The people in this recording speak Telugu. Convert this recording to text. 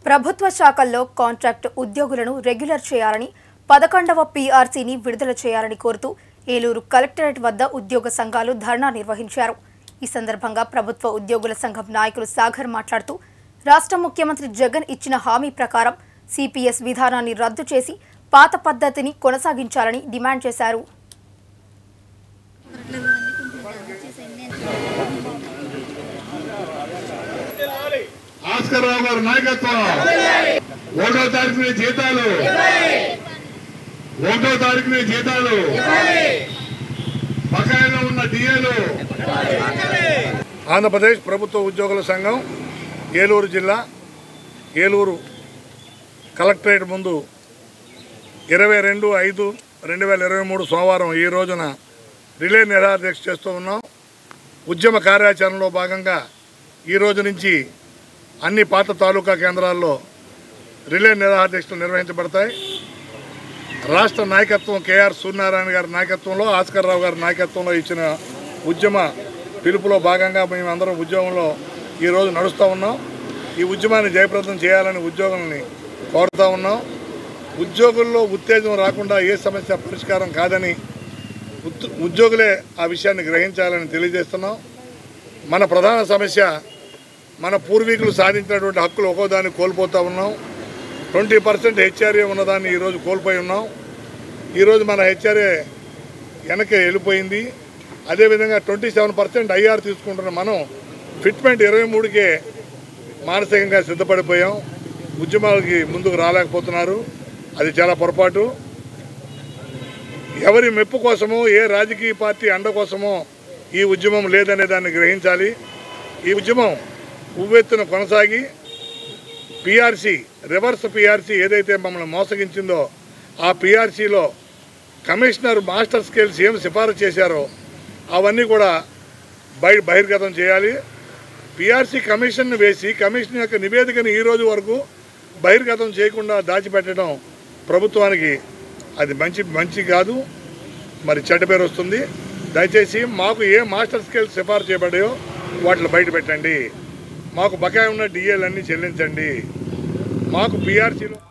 ప్రభుత్వ శాఖల్లో కాంట్రాక్ట్ ఉద్యోగులను రెగ్యులర్ చేయాలని పదకొండవ పీఆర్సీని విడుదల చేయాలని కోరుతూ ఏలూరు కలెక్టరేట్ వద్ద ఉద్యోగ సంఘాలు ధర్నా నిర్వహించారు ఈ సందర్భంగా ప్రభుత్వ ఉద్యోగుల సంఘం నాయకులు సాగర్ మాట్లాడుతూ రాష్ట్ర ముఖ్యమంత్రి జగన్ ఇచ్చిన హామీ ప్రకారం సిపిఎస్ విధానాన్ని రద్దు చేసి పాత పద్ధతిని కొనసాగించాలని డిమాండ్ చేశారు భాస్కర్ రావు గారి నాయకత్వం ఒకటో తారీఖున జీతాలు ఒకటో తారీఖున జీతాలు బకాయిలో ఉన్న డిఏలు ఆంధ్రప్రదేశ్ ప్రభుత్వ ఉద్యోగుల సంఘం ఏలూరు జిల్లా ఏలూరు కలెక్టరేట్ ముందు ఇరవై రెండు ఐదు రెండు వేల ఇరవై మూడు సోమవారం ఈ రోజున రిలే నిరాదీక్ష చేస్తూ ఉన్నాం ఉద్యమ కార్యాచరణలో భాగంగా ఈ రోజు నుంచి అన్ని పాత తాలూకా కేంద్రాల్లో రిలే నిరాదీక్షలు నిర్వహించబడతాయి రాష్ట్ర నాయకత్వం కేఆర్ సూర్యనారాయణ గారి నాయకత్వంలో ఆస్కర్ రావు గారి నాయకత్వంలో ఇచ్చిన ఉద్యమ పిలుపులో భాగంగా మేము అందరం ఉద్యోగంలో ఈరోజు నడుస్తూ ఉన్నాం ఈ ఉద్యమాన్ని జయప్రదం చేయాలని ఉద్యోగుల్ని కోరుతూ ఉన్నాం ఉద్యోగుల్లో ఉత్తేజం రాకుండా ఏ సమస్య పరిష్కారం కాదని ఉద్- ఉద్యోగులే ఆ విషయాన్ని గ్రహించాలని తెలియజేస్తున్నాం మన ప్రధాన సమస్య మన పూర్వీకులు సాధించినటువంటి హక్కులు ఒక్కో దాన్ని కోల్పోతూ ఉన్నాం ట్వంటీ పర్సెంట్ హెచ్ఆర్ఏ ఉన్నదాన్ని ఈరోజు కోల్పోయి ఉన్నాం ఈరోజు మన హెచ్ఆర్ఏ వెనక్కి వెళ్ళిపోయింది అదేవిధంగా ట్వంటీ సెవెన్ పర్సెంట్ ఐఆర్ తీసుకుంటున్న మనం ఫిట్మెంట్ ఇరవై మూడుకే మానసికంగా సిద్ధపడిపోయాం ఉద్యమాలకి ముందుకు రాలేకపోతున్నారు అది చాలా పొరపాటు ఎవరి మెప్పు కోసమో ఏ రాజకీయ పార్టీ అండ కోసమో ఈ ఉద్యమం లేదనే దాన్ని గ్రహించాలి ఈ ఉద్యమం ఉవ్వెత్తున కొనసాగి పిఆర్సీ రివర్స్ పిఆర్సీ ఏదైతే మమ్మల్ని మోసగించిందో ఆ పిఆర్సీలో కమిషనర్ మాస్టర్ స్కేల్స్ ఏం సిఫారసు చేశారో అవన్నీ కూడా బయ బహిర్గతం చేయాలి పిఆర్సీ కమిషన్ను వేసి కమిషన్ యొక్క నివేదికను ఈ రోజు వరకు బహిర్గతం చేయకుండా దాచిపెట్టడం ప్రభుత్వానికి అది మంచి మంచి కాదు మరి చెడ్డ పేరు వస్తుంది దయచేసి మాకు ఏ మాస్టర్ స్కేల్ సిఫారసు చేయబడాయో వాటిని బయట పెట్టండి మాకు బకాయి ఉన్న డిఏలన్నీ చెల్లించండి మాకు పిఆర్సీలో